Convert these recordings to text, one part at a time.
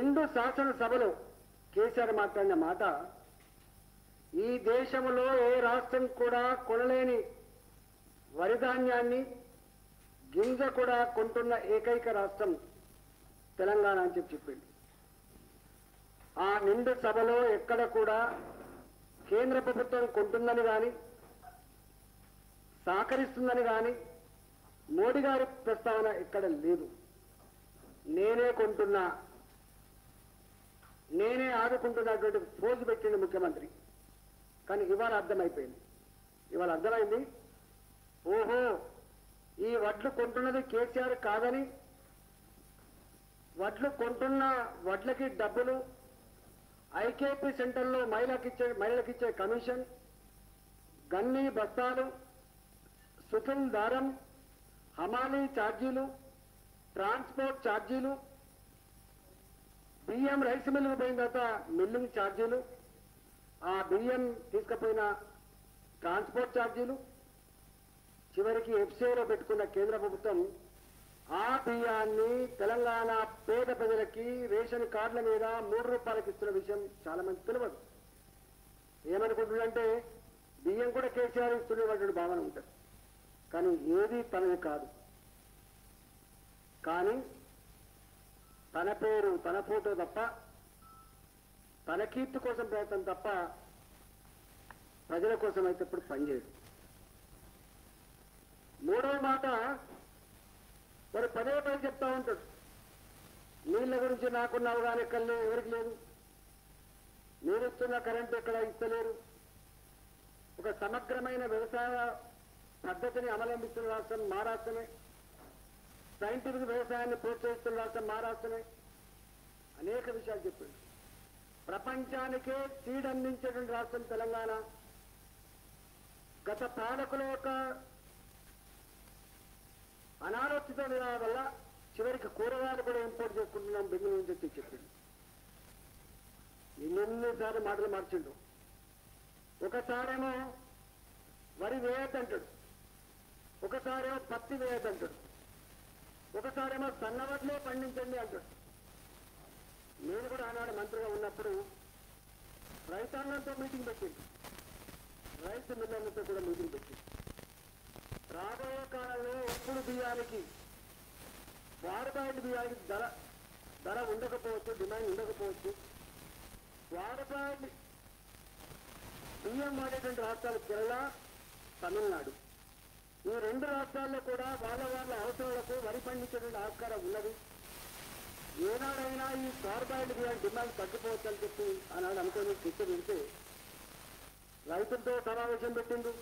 నిండు శాసనసభలో కేసీఆర్ మాట్లాడిన మాట ఈ దేశంలో ఏ రాష్ట్రం కూడా కొనలేని వరి ధాన్యాన్ని గింజ కూడా కొంటున్న ఏకైక రాష్ట్రం తెలంగాణ అని చెప్పి చెప్పింది ఆ నిండు సభలో ఎక్కడ కూడా కేంద్ర ప్రభుత్వం కొంటుందని కానీ సహకరిస్తుందని కానీ మోడీ గారి ప్రస్తావన ఎక్కడ లేదు నేనే కొంటున్నా నేనే ఆదుకుంటున్నటువంటి పోజు పెట్టిండు ముఖ్యమంత్రి కానీ ఇవాళ అర్థమైపోయింది ఇవాళ అర్థమైంది ఓహో ఈ వడ్లు కొంటున్నది కేసీఆర్ కాదని వడ్లు కొంటున్న వడ్లకి డబ్బులు ఐకేపీ సెంటర్లో మహిళలకు ఇచ్చే మహిళలకు ఇచ్చే కమిషన్ గన్ని బస్తాలు సుఖం దారం హమాలీ ఛార్జీలు ట్రాన్స్పోర్ట్ ఛార్జీలు బియ్యం రైస్ మిల్లుకు పోయిన తర్వాత మిల్లింగ్ ఛార్జీలు ఆ బియ్యం తీసుకుపోయిన ట్రాన్స్పోర్ట్ ఛార్జీలు చివరికి ఎఫ్సీలో పెట్టుకున్న కేంద్ర ప్రభుత్వం ఆ బియ్యాన్ని తెలంగాణ పేద ప్రజలకి రేషన్ కార్డుల మీద మూడు రూపాయలకి ఇస్తున్న విషయం చాలా మంది తెలియదు ఏమనుకుంటుందంటే బియ్యం కూడా కేసీఆర్ ఇస్తున్నటువంటి భావన ఉంటుంది కానీ ఏది తనది కాదు కానీ తన పేరు తన ఫోటో తప్ప తన కీర్తి కోసం ప్రయత్నం తప్ప ప్రజల కోసం అయితే ఇప్పుడు పనిచేయదు మూడవ మాట మరి పదే పదే చెప్తా ఉంటాడు నీళ్ళ గురించి నాకున్న అవగాహన ఎక్కడ లేదు ఎవరికి లేదు నేను ఇస్తున్న కరెంట్ ఎక్కడ ఇస్తలేరు ఒక సమగ్రమైన వ్యవసాయ పద్ధతిని అవలంబిస్తున్న రాష్ట్రం మా రాష్ట్రమే సైంటిఫిక్ వ్యవసాయాన్ని ప్రోత్సహిస్తున్న రాష్ట్రం మా రాష్ట్రమే అనేక విషయాలు చెప్పింది ప్రపంచానికే సీడ్ అందించేటువంటి రాష్ట్రం తెలంగాణ గత పాలకుల యొక్క అనాలోచిత విధానం వల్ల చివరికి కూరగాయలు కూడా ఇంపోర్ట్ చేసుకుంటున్నాం బెంగళూరు నుంచి వచ్చి చెప్పింది ఎన్నెన్నిసార్లు మాటలు మార్చిండు ఒకసారేమో వరి వేయద్దంటాడు ఒకసారేమో పత్తి వేయద్దంటాడు ఒకసారేమో సన్నవడ్లే పండించండి అంటాడు నేను కూడా ఆనాడు మంత్రిగా ఉన్నప్పుడు రైతాంగంతో మీటింగ్ పెట్టింది రైతు మిల్లర్లతో కూడా మీటింగ్ పెట్టింది రాబోయే కాలంలో ఎప్పుడు బియ్యానికి వాడబాయిల బియ్యానికి ధర ధర ఉండకపోవచ్చు డిమాండ్ ఉండకపోవచ్చు వాడబాయిల బియ్యం వాడేటువంటి రాష్ట్రాలు కేరళ తమిళనాడు ఈ రెండు రాష్ట్రాల్లో కూడా వాళ్ళ వాళ్ళ అవసరాలకు వరి పండించేటువంటి ఆస్కారం ఉన్నది ఏనాడైనా ఈ కార్బాయిడ్ బియ్యం డిమాండ్ తగ్గిపోవచ్చు అని చెప్పి ఆనాడు అనుకుని చర్చ పెడితే రైతులతో సమావేశం పెట్టిండు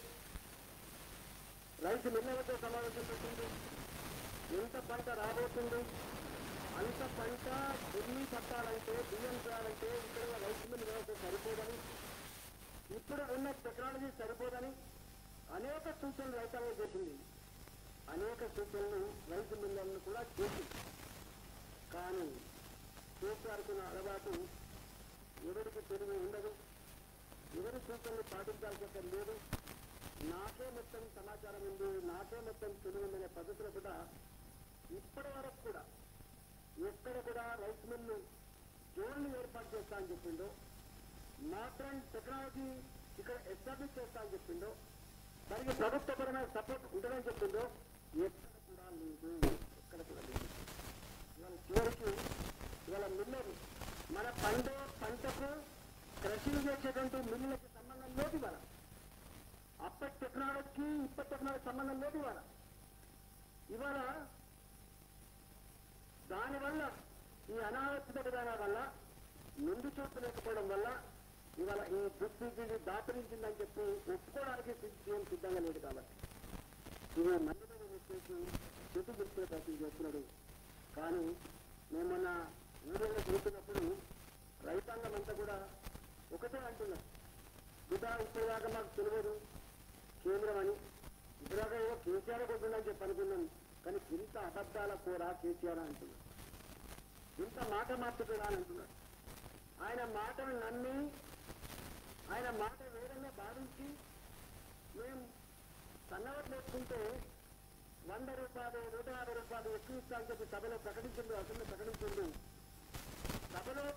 రైతు మిల్లలతో సమావేశం పెట్టింది ఎంత పంట రాబోతుంది అంత పంట ఢిల్లీ పట్టాలంటే బియ్యం చేయాలంటే ఇక్కడ రైతు మిల్ వ్యవస్థ సరిపోదని ఇప్పుడు ఉన్న టెక్నాలజీ సరిపోదని అనేక సూచనలు రైతాంగం చేసింది అనేక సూచనలు రైతు మిల్లలను కూడా చేసింది కానీ కేసీఆర్కున్న అలవాటు ఎవరికి తెలివి ఉండదు ఎవరి సూచనలు పాటించాల్సిన లేదు నాకే మొత్తం సమాచారం ఉంది నాకే మొత్తం తెలివి ఉందనే పద్ధతిలో కూడా ఇప్పటి వరకు కూడా ఎక్కడ కూడా రైస్ మిల్లు జోన్లు ఏర్పాటు చేస్తా అని చెప్పిండో మాత్రం టెక్నాలజీ ఇక్కడ ఎస్టాబ్లిష్ చేస్తా అని చెప్పిండో దానికి ప్రభుత్వపరమైన సపోర్ట్ ఉంటుందని చెప్పిండో ఎక్కడ కూడా లేదు ఎక్కడ కూడా లేదు ఇవాళ చివరికి ఇవాళ మిల్లరు మన పండే పంటకు కృషిని చేసేటువంటి మిల్లులకి సంబంధం లేదు ఇవాళ అప్పటి టెక్నాలజీకి ఇప్పటి టెక్నాలజీ సంబంధం లేదు ఇవాళ ఇవాళ దానివల్ల ఈ అనావశ్యక విధానాల వల్ల ముందు చూపు లేకపోవడం వల్ల ఇవాళ ఈ దుస్థితిని దాపరించిందని చెప్పి ఒప్పుకోవడానికి సీఎం సిద్ధంగా లేదు కాబట్టి ఇవి మంది మీద వచ్చేసి చెట్టు దుస్తుల ప్రయత్నం చేస్తున్నాడు కానీ మేము మొన్న ఊళ్ళో చూస్తున్నప్పుడు రైతాంగం అంతా కూడా ఒకటే అంటున్నారు బిడ్డ ఇప్పటిదాకా మాకు తెలియదు కేంద్రం అని ఇప్పటిదాకా ఏదో కేసీఆర్ కొట్టుందని చెప్పి అనుకున్నాం కానీ ఇంత అబద్ధాల కూర కేసీఆర్ అంటున్నాడు ఇంత మాట మార్చుకురా అని అంటున్నాడు ఆయన మాటను నమ్మి ఆయన మాట వేరంగా భావించి మేము సన్నవట్లు వేసుకుంటే వంద రూపాయలు నూట యాభై రూపాయలు ఎక్కువ ఇస్తా అని చెప్పి సభలో ప్రకటించిండు అసలు ప్రకటించిండు సభలో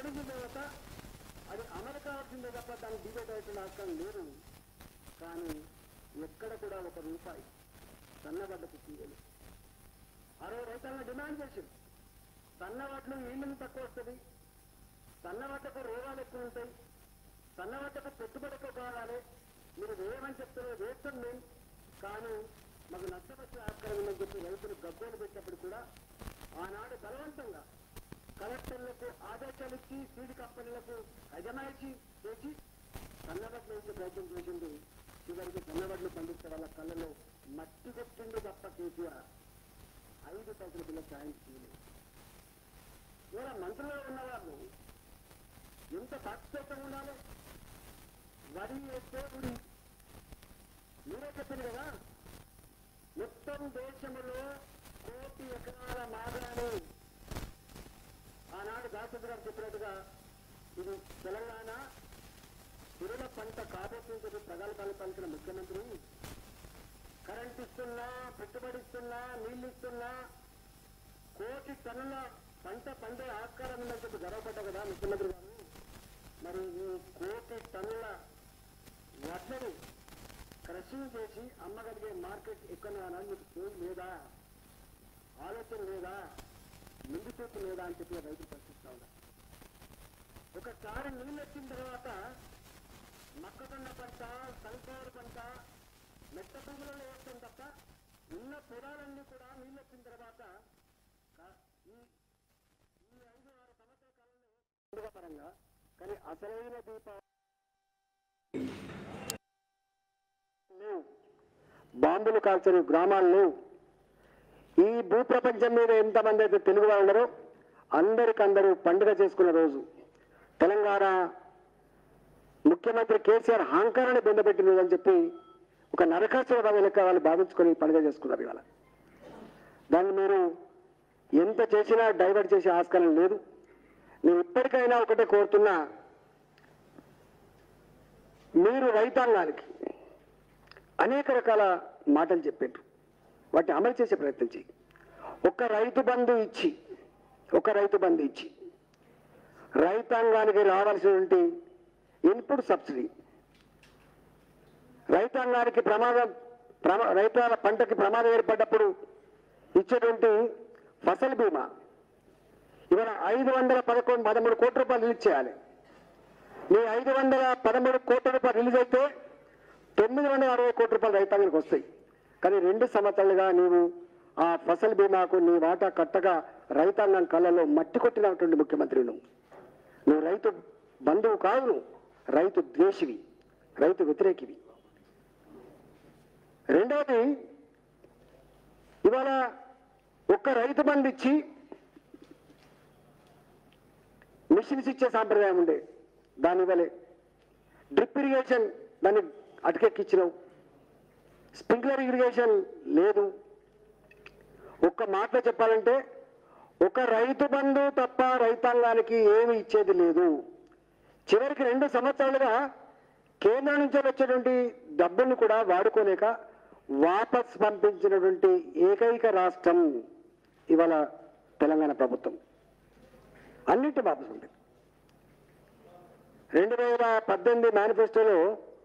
ప్రకటించిన తర్వాత అది అమలు కావాల్సిందే తప్ప దాన్ని డిబేట్ అయిపోయిన అవసరం లేదు కానీ ఎక్కడ కూడా ఒక రూపాయి సన్నబడ్డకు తీయలేదు ఆ రోజు రైతులను డిమాండ్ చేసింది సన్నవడ్లు నీళ్ళని తక్కువ వస్తుంది సన్నవడ్డకు రోగాలు ఎక్కువ ఉంటాయి సన్నవడ్డకు పెట్టుబడి ఎక్కువ కావాలి మీరు వేయమని చెప్తున్నారు వేస్తాం మేము కానీ మాకు నష్టపరిచే ఆస్కారం ఉందని చెప్పి రైతులు గగ్గోలు పెట్టినప్పుడు కూడా ఆనాడు బలవంతంగా కలెక్టర్లకు ఆదేశాలు ఇచ్చి సీడ్ కంపెనీలకు అజమాయిషి చేసి సన్నబడ్లు వేసే ప్రయత్నం చేసింది చివరికి సన్నబడ్లు పండించే వాళ్ళ కళ్ళలో మట్టి కొట్టిండు తప్ప కేసీఆర్ ఐదు పైసల బిల్ల సాయం చేయలేదు ఇవాళ మంత్రులు ఉన్నవాళ్ళు ఎంత సాక్షితంగా ఉండాలి వరి వేస్తే ఉడి మీరే చెప్పారు కదా మొత్తం దేశంలో కోటి ఎకరాల మాగాలు ఆనాడు దాసరి గారు చెప్పినట్టుగా ఇది తెలంగాణ తిరుల పంట కాబోతుందని ప్రగల్భాలు పలికిన ముఖ్యమంత్రి కరెంట్ ఇస్తున్నా పెట్టుబడి ఇస్తున్నా నీళ్లు ఇస్తున్నా కోటి టన్నుల పంట పండే ఆస్కారం ఉందని చెప్పి గర్వపడ్డా కదా ముఖ్యమంత్రి గారు మరి ఈ కోటి టన్నుల వడ్లని క్రషింగ్ చేసి అమ్మగలిగే మార్కెట్ ఎక్కడ అని మీకు ఫోన్ లేదా ఆలోచన లేదా ముందు చూపు లేదా అని చెప్పి రైతులు ప్రశ్నిస్తా ఉన్నారు ఒకసారి నీళ్ళు వచ్చిన తర్వాత మొక్కజొన్న పంట సల్ఫర్ పంట మెట్ట భూములలో వేస్తాం తప్ప ఉన్న పొలాలన్నీ కూడా నీళ్ళు వచ్చిన తర్వాత కా- ఈ ఈ ఐదు ఆరు సంవత్సరాల కాలంలో పండుగ పరంగా కానీ అసలైన దీపావళి లేవు బాంబులు కాల్చని గ్రామాలు లేవు ఈ భూప్రపంచం మీద ఎంతమంది అయితే తెలుగు వాళ్ళు ఉన్నారో అందరికందరూ పండుగ చేసుకున్న రోజు తెలంగాణ ముఖ్యమంత్రి కేసీఆర్ అహంకారాన్ని బొందబెట్టింది అని చెప్పి ఒక నరకాసుర వెనక వాళ్ళు భావించుకొని పండుగ చేసుకున్నారు ఇవాళ దాన్ని మీరు ఎంత చేసినా డైవర్ట్ చేసే ఆస్కారం లేదు నేను ఇప్పటికైనా ఒకటే కోరుతున్నా మీరు రైతాంగానికి అనేక రకాల మాటలు చెప్పారు వాటిని అమలు చేసే ప్రయత్నం చేయి ఒక రైతు బంధు ఇచ్చి ఒక రైతు బంధు ఇచ్చి రైతాంగానికి రావాల్సినటువంటి ఇన్పుట్ సబ్సిడీ రైతాంగానికి ప్రమాదం ప్రమా రైతాల పంటకి ప్రమాదం ఏర్పడ్డప్పుడు ఇచ్చేటువంటి ఫసల్ బీమా ఇవాళ ఐదు వందల పదకొండు పదమూడు కోట్ల రూపాయలు రిలీజ్ చేయాలి మీ ఐదు వందల పదమూడు కోట్ల రూపాయలు రిలీజ్ అయితే తొమ్మిది వందల అరవై కోట్ల రూపాయలు రైతాంగానికి వస్తాయి కానీ రెండు సంవత్సరాలుగా నీవు ఆ ఫసల్ బీమాకు నీ వాటా కట్టగా రైతాంగం కళ్ళలో మట్టి కొట్టినటువంటి ముఖ్యమంత్రి నువ్వు నువ్వు రైతు బంధువు కాదు నువ్వు రైతు ద్వేషివి రైతు వ్యతిరేకివి రెండవది ఇవాళ ఒక్క రైతు బంధు ఇచ్చి మిషన్స్ ఇచ్చే సాంప్రదాయం ఉండే దాని ఇవ్వలే డ్రిప్ ఇరిగేషన్ దాన్ని అటకెక్కించినావు స్ప్రింక్లర్ ఇరిగేషన్ లేదు ఒక్క మాటలో చెప్పాలంటే ఒక రైతు బంధు తప్ప రైతాంగానికి ఏమి ఇచ్చేది లేదు చివరికి రెండు సంవత్సరాలుగా కేంద్రం నుంచి వచ్చేటువంటి డబ్బును కూడా వాడుకోలేక వాపస్ పంపించినటువంటి ఏకైక రాష్ట్రం ఇవాళ తెలంగాణ ప్రభుత్వం అన్నింటి వాపస్ ఉంది రెండు వేల పద్దెనిమిది మేనిఫెస్టోలో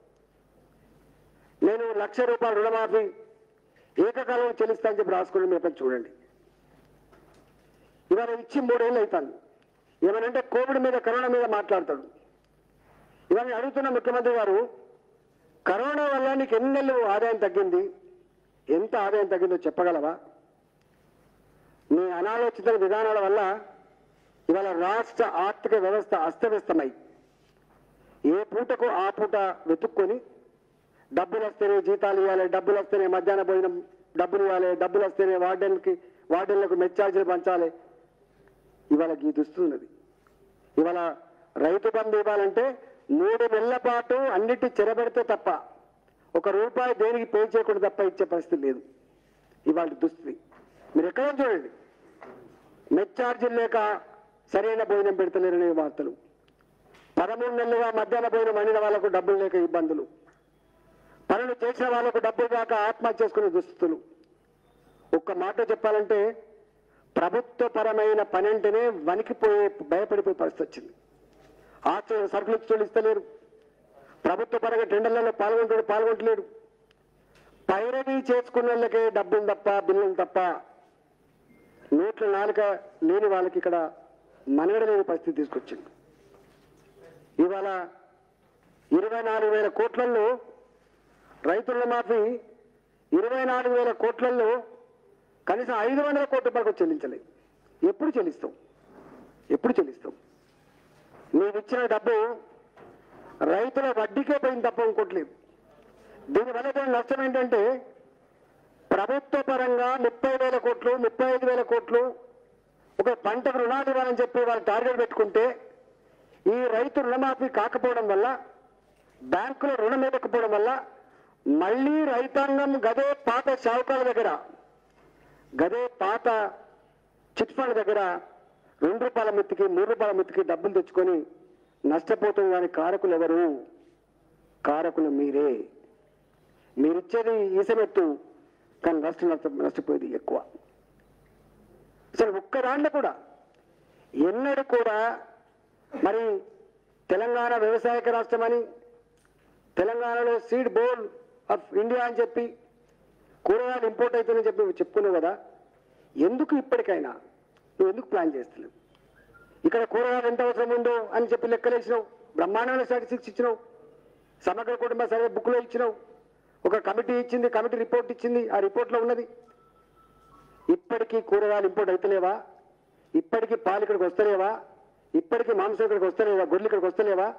నేను లక్ష రూపాయల రుణమాఫీ ఏకకాలంలో చెల్లిస్తా అని చెప్పి రాసుకుని మీరు చూడండి ఇవాళ ఇచ్చి మూడేళ్ళు అవుతాను ఏమనంటే కోవిడ్ మీద కరోనా మీద మాట్లాడతాడు ఇవన్నీ అడుగుతున్న ముఖ్యమంత్రి గారు కరోనా వల్ల నీకు ఎన్ని నెలలు ఆదాయం తగ్గింది ఎంత ఆదాయం తగ్గిందో చెప్పగలవా నీ అనాలోచిత విధానాల వల్ల ఇవాళ రాష్ట్ర ఆర్థిక వ్యవస్థ అస్తవ్యస్తమై ఏ పూటకు ఆ పూట వెతుక్కొని డబ్బులు వస్తేనే జీతాలు ఇవ్వాలి డబ్బులు వస్తేనే మధ్యాహ్న భోజనం డబ్బులు ఇవ్వాలి డబ్బులు వస్తేనే వార్డెన్కి వార్డెన్లకు మెచ్చార్జీలు పంచాలి ఇవాళ ఈ దుస్తున్నది ఇవాళ రైతు బంధు ఇవ్వాలంటే మూడు నెలల పాటు అన్నిటి చెరబెడితే తప్ప ఒక రూపాయి దేనికి పే చేయకూడదు తప్ప ఇచ్చే పరిస్థితి లేదు ఇవాళ దుస్థితి మీరు ఎక్కడ చూడండి మెచ్చార్జీలు లేక సరైన భోజనం పెడతలేరనే వార్తలు పదమూడు నెలలుగా మధ్యాహ్న భోజనం వండిన వాళ్ళకు డబ్బులు లేక ఇబ్బందులు పనులు చేసిన వాళ్ళకు డబ్బులు రాక ఆత్మహత్య చేసుకునే దుస్థితులు ఒక్క మాట చెప్పాలంటే ప్రభుత్వపరమైన పని అంటేనే వణికిపోయే భయపడిపోయే పరిస్థితి వచ్చింది ఆచరణ సరుకులు ఇచ్చేవాళ్ళు ఇస్తలేరు ప్రభుత్వ పరంగా టెండర్లలో పాల్గొంటాడు పాల్గొంటలేడు పైరవీ చేసుకున్న వాళ్ళకే డబ్బులు తప్ప బిల్లులు తప్ప నోట్ల నాలుక లేని వాళ్ళకి ఇక్కడ మనగడ లేని పరిస్థితి తీసుకొచ్చింది ఇవాళ ఇరవై నాలుగు వేల కోట్లలో రైతుల మాఫీ ఇరవై నాలుగు వేల కోట్లలో కనీసం ఐదు వందల కోట్ల వరకు చెల్లించలేదు ఎప్పుడు చెల్లిస్తాం ఎప్పుడు చెల్లిస్తాం మీరు ఇచ్చిన డబ్బు రైతుల వడ్డీకే పోయింది తప్ప ఇంకోట్లేదు దీనివల్ల కూడా నష్టం ఏంటంటే ప్రభుత్వ పరంగా ముప్పై వేల కోట్లు ముప్పై ఐదు వేల కోట్లు ఒక పంటకు రుణాలు ఇవ్వాలని చెప్పి వాళ్ళు టార్గెట్ పెట్టుకుంటే ఈ రైతు రుణమాఫీ కాకపోవడం వల్ల బ్యాంకులో రుణం ఇవ్వకపోవడం వల్ల మళ్ళీ రైతాంగం గదే పాత షావుకాల దగ్గర గదే పాత చిట్ ఫండ్ దగ్గర రెండు రూపాయల మెత్తికి మూడు రూపాయల మెత్తికి డబ్బులు తెచ్చుకొని నష్టపోతుంది కానీ కారకులు ఎవరు కారకులు మీరే మీరిచ్చేది ఈసమెత్తు కానీ నష్టం నష్ట నష్టపోయేది ఎక్కువ అసలు ఒక్క దాంట్లో కూడా ఎన్నడూ కూడా మరి తెలంగాణ వ్యవసాయక రాష్ట్రమని తెలంగాణలో సీడ్ బోల్ ఆఫ్ ఇండియా అని చెప్పి కూరగాయలు ఇంపోర్ట్ అవుతుందని చెప్పి చెప్పుకున్నావు కదా ఎందుకు ఇప్పటికైనా నువ్వు ఎందుకు ప్లాన్ చేస్తున్నావు ఇక్కడ కూరగాయలు ఎంత అవసరం ఉందో అని చెప్పి లెక్కలేసినావు బ్రహ్మాండమైన స్టాటిస్టిక్స్ ఇచ్చినావు సమగ్ర కుటుంబ సర్వే బుక్లో ఇచ్చినావు ఒక కమిటీ ఇచ్చింది కమిటీ రిపోర్ట్ ఇచ్చింది ఆ రిపోర్ట్లో ఉన్నది ఇప్పటికీ కూరగాయలు ఇంపోర్ట్ అవుతలేవా ఇప్పటికీ పాలు ఇక్కడికి వస్తలేవా ఇప్పటికీ మాంసం ఇక్కడికి వస్తలేవా గొర్రెలు ఇక్కడికి వస్తలేవా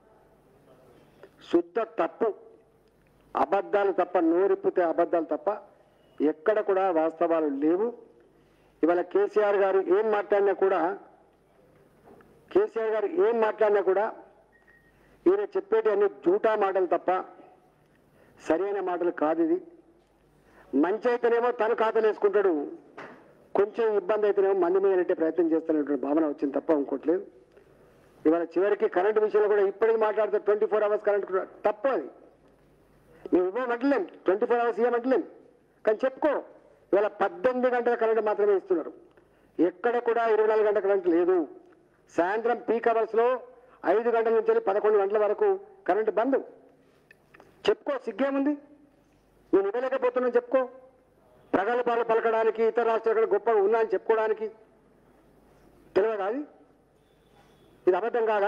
శుద్ధ తప్పు అబద్ధాలు తప్ప నోరిప్పితే అబద్ధాలు తప్ప ఎక్కడ కూడా వాస్తవాలు లేవు ఇవాళ కేసీఆర్ గారు ఏం మాట్లాడినా కూడా కేసీఆర్ గారు ఏం మాట్లాడినా కూడా ఈయన చెప్పేటి అన్ని జూటా మాటలు తప్ప సరైన మాటలు కాదు ఇది మంచి అయితేనేమో తను ఖాతాలు వేసుకుంటాడు కొంచెం ఇబ్బంది అయితేనేమో మంది మీద నెట్టే ప్రయత్నం చేస్తున్నటువంటి భావన వచ్చింది తప్ప ఇంకోట్లేదు ఇవాళ చివరికి కరెంటు విషయంలో కూడా ఇప్పటికి మాట్లాడితే ట్వంటీ ఫోర్ అవర్స్ కరెంట్ కూడా తప్పు అది మేము ఇవ్వమంటలేం ట్వంటీ ఫోర్ అవర్స్ ఇవ్వమంటలేం కానీ చెప్పుకో ఇవాళ పద్దెనిమిది గంటల కరెంట్ మాత్రమే ఇస్తున్నారు ఎక్కడ కూడా ఇరవై నాలుగు గంటల కరెంట్ లేదు సాయంత్రం పీక్ అవర్స్లో ఐదు గంటల నుంచి వెళ్ళి పదకొండు గంటల వరకు కరెంటు బంద్ చెప్పుకో సిగ్గేముంది నేను ఇవ్వలేకపోతున్నాను చెప్పుకో ప్రగల్భాలు పలకడానికి ఇతర రాష్ట్రాలు గొప్పగా ఉన్నా అని చెప్పుకోవడానికి తెలియదు అది ఇది అబద్ధం కాదా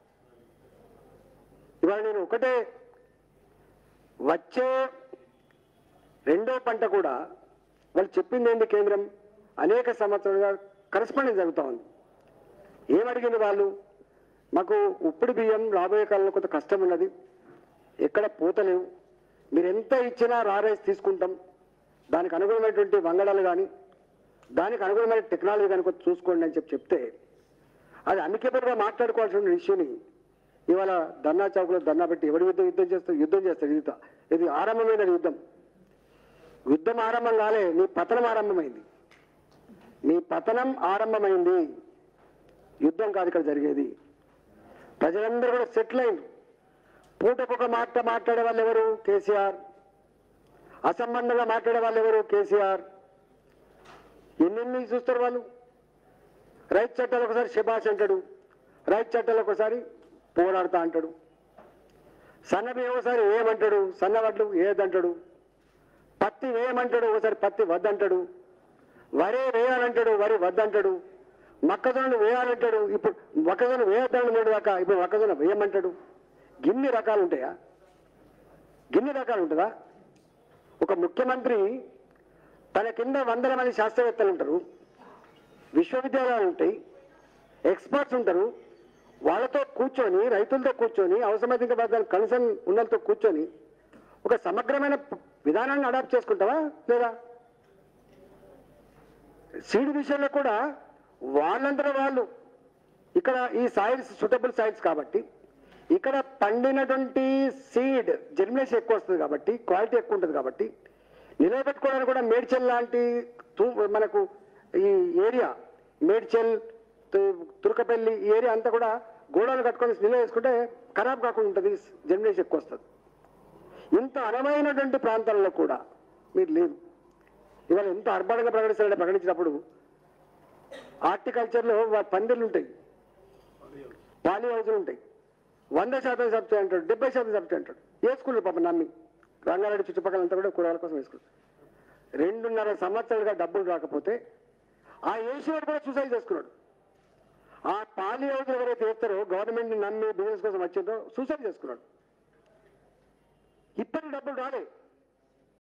ఇవాళ నేను ఒకటే వచ్చే రెండో పంట కూడా వాళ్ళు చెప్పింది ఏంటి కేంద్రం అనేక సంవత్సరాలుగా కరస్పాండెన్స్ జరుగుతూ ఉంది ఏమడిగింది వాళ్ళు మాకు ఉప్పుడు బియ్యం రాబోయే కాలంలో కొంత కష్టం ఉన్నది ఎక్కడ పూతలేవు మీరు ఎంత ఇచ్చినా రారేసి తీసుకుంటాం దానికి అనుగుణమైనటువంటి వంగడాలు కానీ దానికి అనుగుణమైన టెక్నాలజీ కానీ కొంచెం చూసుకోండి అని చెప్పి చెప్తే అది అమికేబుల్గా మాట్లాడుకోవాల్సిన ఇష్యూని ఇవాళ ధర్నా చౌక్లో ధర్నా పెట్టి ఎవడు యుద్ధం యుద్ధం చేస్తారు యుద్ధం చేస్తారు యుద్ధం ఇది ఆరంభమైన యుద్ధం యుద్ధం ఆరంభం కాలే నీ పతనం ఆరంభమైంది నీ పతనం ఆరంభమైంది యుద్ధం కాదు ఇక్కడ జరిగేది ప్రజలందరూ కూడా సెటిల్ అయింది పూటకొక మాట మాట్లాడే వాళ్ళు ఎవరు కేసీఆర్ అసంబంధంగా మాట్లాడే వాళ్ళు ఎవరు కేసీఆర్ ఎన్నెన్ని చూస్తారు వాళ్ళు రైతు చట్టాలు ఒకసారి శబాష్ అంటాడు రైతు చట్టాలు ఒకసారి పోరాడుతా అంటాడు సన్నబి ఒకసారి ఏమంటాడు సన్నవడ్లు ఏదంటాడు పత్తి వేయమంటాడు ఒకసారి పత్తి వద్దంటాడు వరి వేయాలంటాడు వరి వద్దంటాడు మొక్కజొన్నలు వేయాలంటాడు ఇప్పుడు మొక్కజొన్న వేయద్దాను మూడు దాకా ఇప్పుడు మొక్కజొన్న వేయమంటాడు గిన్ని రకాలు ఉంటాయా గిన్ని రకాలు ఉంటుందా ఒక ముఖ్యమంత్రి తన కింద వందల మంది శాస్త్రవేత్తలు ఉంటారు విశ్వవిద్యాలయాలు ఉంటాయి ఎక్స్పర్ట్స్ ఉంటారు వాళ్ళతో కూర్చొని రైతులతో కూర్చొని అవసరమైతే ఇంకా దాని కన్సర్న్ ఉన్నలతో కూర్చొని ఒక సమగ్రమైన ప- విధానాన్ని అడాప్ట్ చేసుకుంటావా లేదా సీడ్ విషయంలో కూడా వాళ్ళందరూ వాళ్ళు ఇక్కడ ఈ సాయిల్స్ సూటబుల్ సాయిల్స్ కాబట్టి ఇక్కడ పండినటువంటి సీడ్ జర్మినేషన్ ఎక్కువ వస్తుంది కాబట్టి క్వాలిటీ ఎక్కువ ఉంటుంది కాబట్టి నిలబెట్టుకోవడానికి కూడా మేడ్చల్ లాంటి తూ- మనకు ఈ ఏరియా మేడ్చల్ తు- తుర్కపల్లి ఈ ఏరియా అంతా కూడా గోడలు కట్టుకొని నిల్వ వేసుకుంటే ఖరాబ్ కాకుండా ఉంటుంది జర్మినేషన్ ఎక్కువ వస్తుంది ఇంత అనమైనటువంటి ప్రాంతాల్లో కూడా మీరు లేదు ఇవాళ ఎంత అర్బన్గా ప్రకటిస్తారంటే ప్రకటించినప్పుడు హార్టికల్చర్లో వా- పందిర్లు ఉంటాయి పాలి హౌజులు ఉంటాయి వంద శాతం సబ్సిడీ అంటాడు డెబ్బై శాతం సబ్సిడీ అంటాడు వేసుకున్నారు పాప నమ్మి రంగారెడ్డి చుట్టుపక్కల అంతా కూడా కూరగాయల కోసం వేసుకున్నారు రెండున్నర సంవత్సరాలుగా డబ్బులు రాకపోతే ఆ వేసినోడు కూడా సూసైడ్ చేసుకున్నాడు ఆ పాలి హౌజులు ఎవరైతే వేస్తారో గవర్నమెంట్ నమ్మి బిజినెస్ కోసం వచ్చిందో సూసైడ్ చేసుకున్నాడు ఇప్పటికి డబ్బులు రాలే